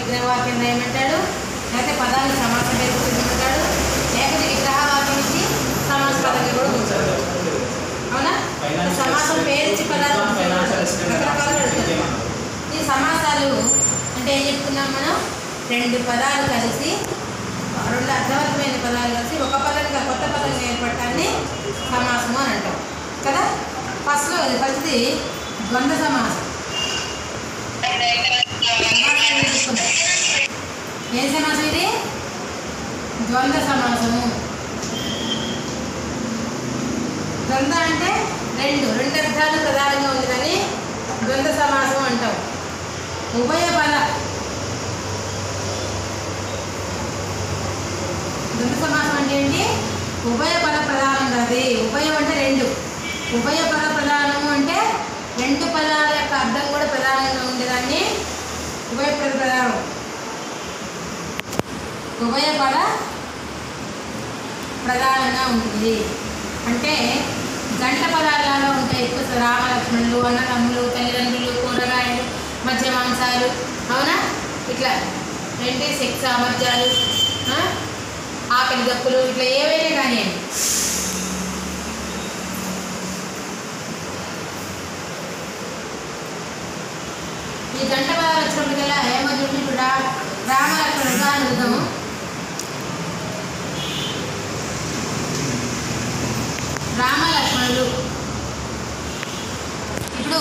విగ్రహవాక్యం రాయమంటాడు లేకపోతే పదాలు సమాసం పేర్కొంటాడు లేకపోతే విగ్రహవాక్యం ఇచ్చి సమాస పదంగా కూడా ఉంచాడు అవునా సమాసం పేర్చి పదాలు రకరకాలుగా అడుగుతాడు. ఈ సమాసాలు అంటే ఏం చెప్తున్నాం మనం రెండు పదాలు కలిసి రెండు అర్థవంతమైన పదాలు కలిసి ఒక పదంగా కొత్త పదంగా ఏర్పడటాన్ని సమాసము అని అంటాం కదా ఫస్ట్లో ఫస్ట్ది ద్వంద్వ సమాసం సమాసాన్ని తీసుకుందాం. ఏం సమాసం ఇది ద్వంద్వ సమాసము ద్వంద్వ అంటే రెండు రెండు అర్థాలు ప్రధానంగా ఉంది కానీ ద్వంద్వ సమాసం అంటాం ఉభయ పద ద్వంద్వ సమాసం అంటే ఏంటి ఉభయ పద ప్రధానం కాదు ఉభయం అంటే రెండు ఉభయ పద ప్రధానము అంటే రెండు పదాల యొక్క అర్థం కూడా ప్రధానంగా ఉండేదాన్ని ఉభయ పద ప్రధానం ఉభయ పద ప్రధానంగా ఉంటుంది అంటే గంట పదాలలో ఉంటాయి ఎక్కువ రామలక్ష్మణులు అన్నదమ్ములు తల్లిదండ్రులు కూరగాయలు మధ్య మాంసాలు అవునా ఇట్లా ఏంటి శక్తి సామర్థ్యాలు ఆ? ఆకలి దప్పులు ఇట్లా ఏవైనా కానివ్వండి ఈ గంట పదాలు వచ్చినప్పటికల్లా ఏమవుతుంది ఇప్పుడు రా రామలక్ష్మణుడు అని చూద్దాము రామ లక్ష్మణులు ఇప్పుడు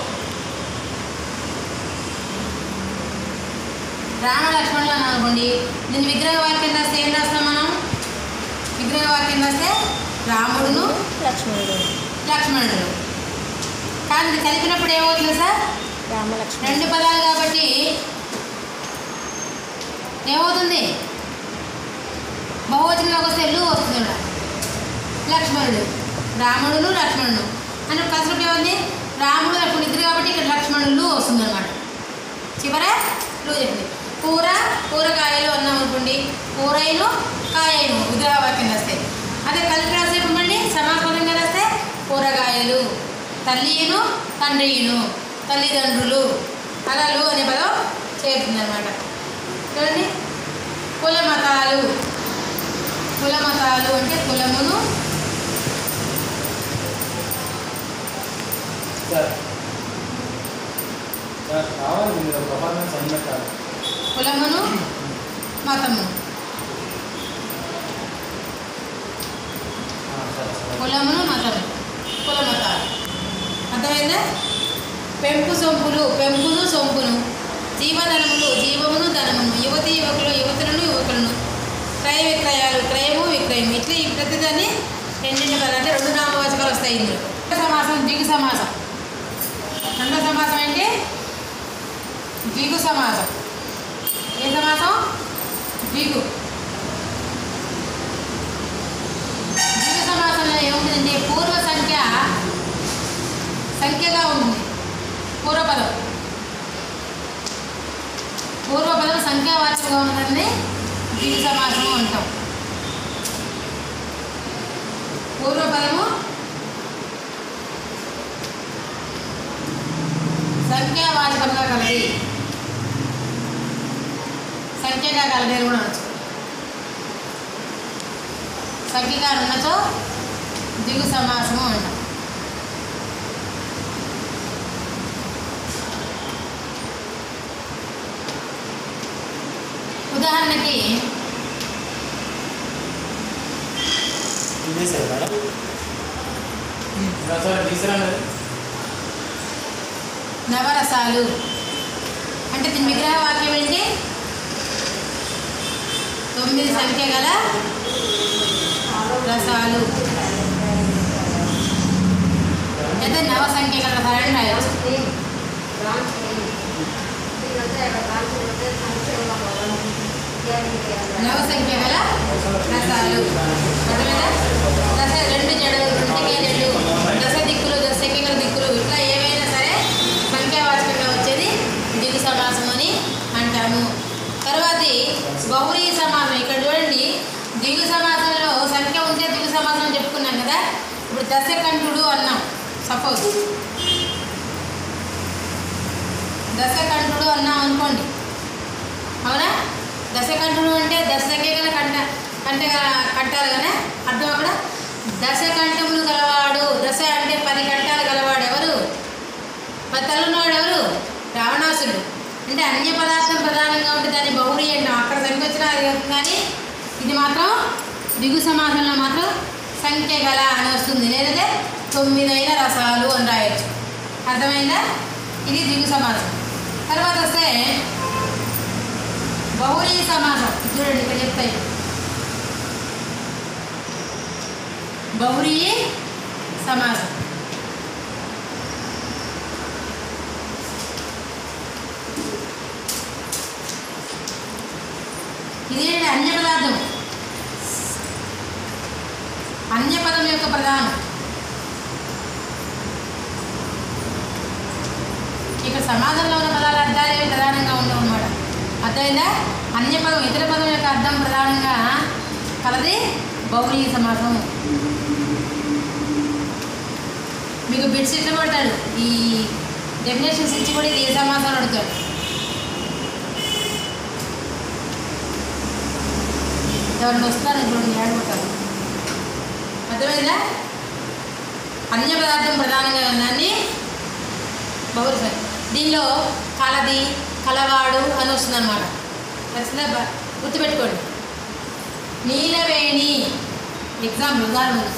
రామ లక్ష్మణులు అని అనుకోండి దీన్ని విగ్రహ వాక్యం రాస్తే ఏం రాస్తాం మనం విగ్రహ వాక్యం రాస్తే రాముడును లక్ష్మణుడు లక్ష్మణుడు కానీ ఇది కలిపినప్పుడు ఏమవుతుంది సార్ రామలక్ష్మణుడు రెండు పదాలు కాబట్టి ఏమవుతుంది బహువచనంలోకి వస్తే లు వస్తుంది ఇక్కడ లక్ష్మణుడు రాముడును లక్ష్మణుడు అని కసరపు ఏముంది రాముడు లక్ష్మణుడు ఇద్దరు కాబట్టి ఇక్కడ లక్ష్మణులు వస్తుంది అనమాట చివర లు చెప్పింది కూర కూరగాయలు అన్నాం అనుకోండి కూరయిను కాయను విగ్రహవాక్యం రాస్తే అదే కలిపి రాసేప్పుడు మళ్ళీ సమాపదంగా రాస్తే కూరగాయలు తల్లియును తండ్రియును తల్లిదండ్రులు అలలు అనే పదం చేరుతుంది అనమాట చూడండి కుల మతాలు కుల మతాలు అంటే కులమును సార్ సార్ కావాలి మీరు ఒక పర్ఫార్మెన్స్ అన్ని పెట్టాలి కులమును మతము ఆ, సరే సరే కులమును మతము కుల మతాలు అర్థమైందా పెంపు సొంపులు పెంపును సొంపును జీవధనములు జీవమును ధనమును యువతి యువకులు యువతులను యువకులను క్రయ విక్రయాలు క్రయము విక్రయం ఇట్లా ఈ ప్రతిదాన్ని రెండింటి పదాలు అంటే రెండు నామవాచకాలు వస్తాయి ఇందులో సమాసం దిగు సమాసం రెండో సమాసం అంటే దిగు సమాసం ఏ సమాసం దిగు దిగు సమాసంలో ఏముంటుందంటే పూర్వ సంఖ్య సంఖ్యగా ఉంటుంది పూర్వపదం పూర్వపదం సంఖ్యావాచకంగా ఉన్నదాన్ని దిగు సమాసము అంటాం పూర్వపదము సంఖ్యావాచకంగా కలది సంఖ్యగా కలది అని కూడా అనొచ్చు సంఖ్యగా ఉన్నచో దిగు సమాసము అంటాం ఉదాహరణకి ఇదే సార్ మేడం ఇంకా సార్ తీసుకురండి నవరసాలు అంటే దీని విగ్రహ వాక్యం ఏంటి తొమ్మిది సంఖ్య గల రసాలు అయితే నవ సంఖ్య గల రసాలని రాయొచ్చు నవ సంఖ్య గల రసాలు అర్థమైందా దశ రెండు జడలు రెండుకే రెండు దశ దిక్కులు దశ సంఖ్యల దిక్కులు ఇట్లా ఏవైనా సరే సంఖ్యావాచకంగా వచ్చేది దిగు సమాసం అని అంటాము తర్వాతి బహుళీ సమాసం ఇక్కడ చూడండి దిగు సమాసంలో సంఖ్య ఉంటే దిగు సమాసం చెప్పుకున్నాం కదా ఇప్పుడు దశకంఠుడు అన్నాం సపోజ్ దశకంఠుడు అన్నాం అనుకోండి అవునా దశకంఠుడు అంటే దశ సంఖ్య గల కంట కంట గల- కంటాలు కదా అర్థం అక్కడ దశ కంఠములు గలవాడు దశ అంటే పది కంటాలు గలవాడు ఎవరు పది తల్లున్నవాడు ఎవరు రావణాసుడు అంటే అన్య పదార్థం ప్రధానంగా ఉంటే దాన్ని బహుళి అంటాం అక్కడ సంఖ్య వచ్చినా అది అవుతుంది కానీ ఇది మాత్రం దిగు సమాసంలో మాత్రం సంఖ్య గల అని వస్తుంది లేదంటే తొమ్మిదైన రసాలు అని రాయొచ్చు అర్థమైందా ఇది దిగు సమాసం తర్వాత వస్తే బహుళీ సమాసం చూడండి ఇక్కడ చెప్తాయి బహుళీ సమాసం ఇదేంటి అన్య పదార్థం అన్య పదం యొక్క ప్రధానం ఇక్కడ సమాజంలో ఉన్న పదాల అర్థాలు ఏవి ప్రధానంగా ఉండవు అన్నమాట అర్థమైందా అన్య పదం ఇతర పదం యొక్క అర్థం ప్రధానంగా కలది బహుళీ సమాసం మీకు బిట్స్ ఇట్లా పడతాడు ఈ డెఫినేషన్స్ ఇచ్చి కూడా ఇది ఏ సమాసం అని అడుగుతాడు ఎవరిని వస్తారు ఇప్పుడు ఏడుకుంటారు అర్థమైందా అన్య పదార్థం ప్రధానంగా ఉన్నదాన్ని బహుళ సంఖ్య. దీనిలో కలది కలవాడు అని వస్తుంది అనమాట తెలిసిందా బ- గుర్తుపెట్టుకోండి నీలవేణి ఎగ్జాంపుల్ ఉదాహరణ వస్తుంది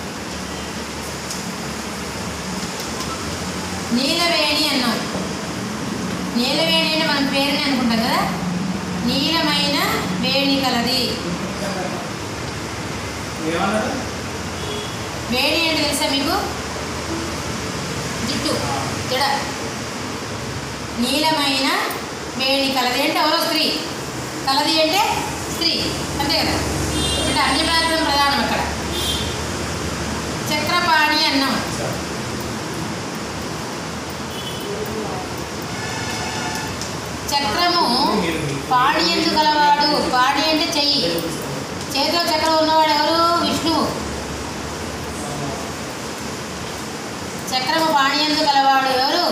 నీలవేణి అన్నాం నీలవేణి అంటే మనం పేరుని అనుకుంటాం కదా నీలమైన వేణి కలది ఏమన్నారు వేణి అంటే తెలుసా మీకు జుట్టు జడ నీలమైన వేణి కలది అంటే ఎవరో స్త్రీ కలది అంటే స్త్రీ అంతే కదా అంటే అన్ని పదార్థం ప్రధానం అక్కడ చక్రపాణి అన్నాం చక్రము పాడి ఎందుకు గలవాడు పాడి అంటే చెయ్యి చేతిలో చక్రం ఉన్నవాడు ఎవరు విష్ణువు చక్రము పాణియందు కలవాడు ఎవరు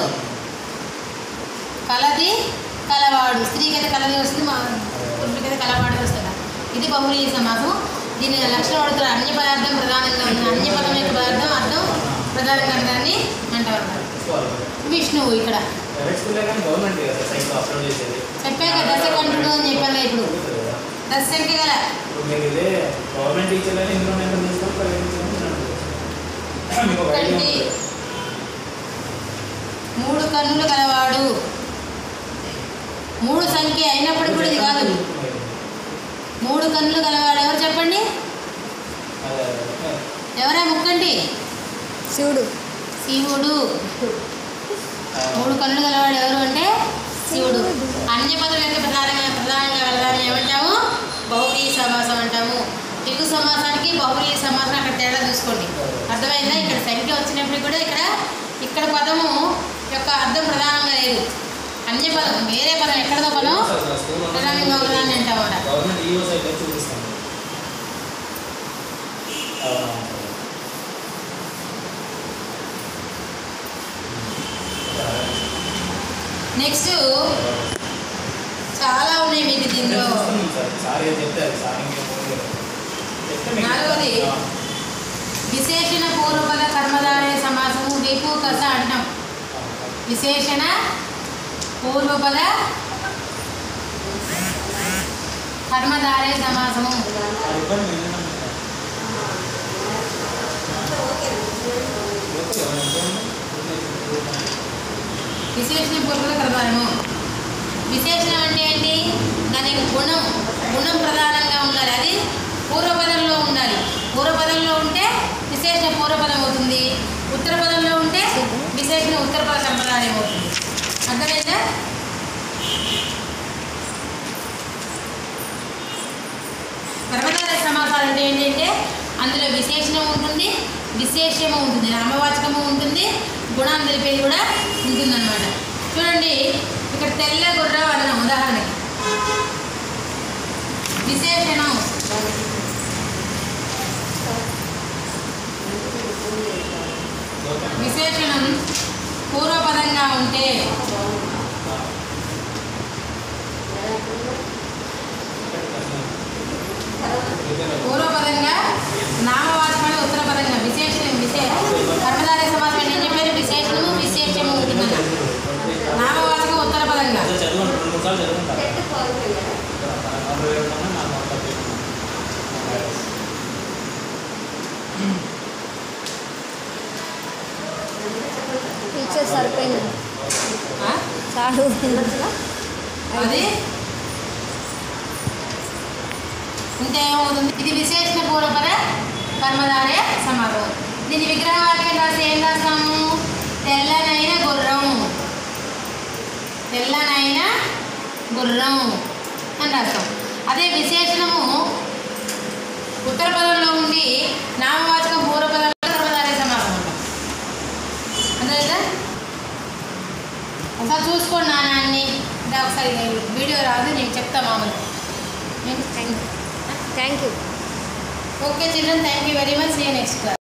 కలది కలవాడు స్త్రీకైతే కలది వస్తుంది మా పురుషులకైతే కలవాడు వస్తుంది ఇది బహుళీ సమాసం దీని లక్షణం అడుగుతారు అన్య పదార్థం ప్రధానంగా ఉంది అన్య పదం యొక్క పదార్థం అర్థం ప్రధానంగా ఉన్నదాన్ని అంటారు విష్ణువు ఇక్కడ ప్రైవేట్ స్కూల్లో కానీ గవర్నమెంట్ కదా సైన్స్ అప్లోడ్ చేసేది చెప్పాక దశ కంటుడు అని చెప్పాను ఇప్పుడు దశ సంఖ్య గల ఇప్పుడు మీరు ఇదే గవర్నమెంట్ టీచర్లని ఇందులో నెంబర్ తీసుకొని ప్రైవేట్ టీచర్లని మీకు ఒక ఐడియా కంటి ఉంటుంది మూడు కన్నులు కలవాడు మూడు సంఖ్య అయినప్పటికీ కూడా ఇది కాదు మూడు కన్నులు గలవాడు ఎవరు చెప్పండి అదే అదే. ఎవరా ముక్కంటి శివుడు శివుడు ఆ, మూడు కన్నులు గలవాడు ఎవరు అంటే శివుడు అన్య పదం యొక్క ప్రధానంగా ప్రధానంగా గలదాన్ని ఏమంటాము బహుళీ సమాసం అంటాము దిగు సమాసానికి బహుళీ సమాసం అక్కడ తేడా చూసుకోండి అర్థమైందా ఇక్కడ సంఖ్య వచ్చినప్పుడు కూడా ఇక్కడ ఇక్కడ పదము యొక్క అర్థం ప్రధానంగా లేదు అన్య పదం వేరే పదం ఎక్కడదో పదం అసలు స్కూల్లో ఉన్న ప్రధానంగా ఉన్నదాన్ని అంటామట గవర్నమెంట్ ఈఓ సైడ్ నుంచి చూపిస్తాను అవునా. నెక్స్ట్ చాలా ఉన్నాయి మీకు దీనిలో చూస్తున్నాం సార్ సార్ ఏం చెప్తారు సార్ ఇంకేం పోలేదు. చెప్తే మీకు- నాలుగోది. ఆ, విశేషణ పూర్వపద కర్మధారే సమాసము విపు కస అంటాం విశేషణ పూర్వపద కర్మధారే సమాసము ఆ రిబ్బన్ మిగిలిన విశేషణ పూర్వపద కర్మధారము విశేషణం అంటే ఏంటి దానికి గుణం గుణం ప్రధానంగా ఉండాలి అది పూర్వపదంలో ఉండాలి పూర్వపదంలో ఉంటే విశేషణ పూర్వపదం అవుతుంది ఉత్తర పదంలో ఉంటే విశేషణ ఉత్తర పద కర్మధారం అవుతుంది అర్థమైందా కర్మధార సమాసాలు అంటే ఏంటంటే అందులో విశేషణం ఉంటుంది విశేషము ఉంటుంది నామవాచకము ఉంటుంది గుణం తెలిపేది కూడా ఉంటుందన్నమాట చూడండి ఇక్కడ తెల్ల గుర్రం అన్నాం ఉదాహరణకి విశేషణం విశేషణం పూర్వపదంగా ఉంటే చాలు అది ఇంకా ఏమవుతుంది ఇది విశేషణ పూర్వపద కర్మధారయ సమాపం దీని విగ్రహ వాక్యం రాసి ఏం రాస్తాము తెల్లనైన గుర్రం తెల్లనైన గుర్రం అని రాస్తాం అదే విశేషణము ఉత్తర పదంలో ఉండి నామవాచకం పూర్వపదంలో కర్మధారయ సమాపం ఉంటాం అంతే కదా ఒకసారి చూసుకోండి నాన్న అన్ని ఇంకా ఒకసారి వీడియో రాదు నేను చెప్తా మామూలు thank you okay children thank you very much see next class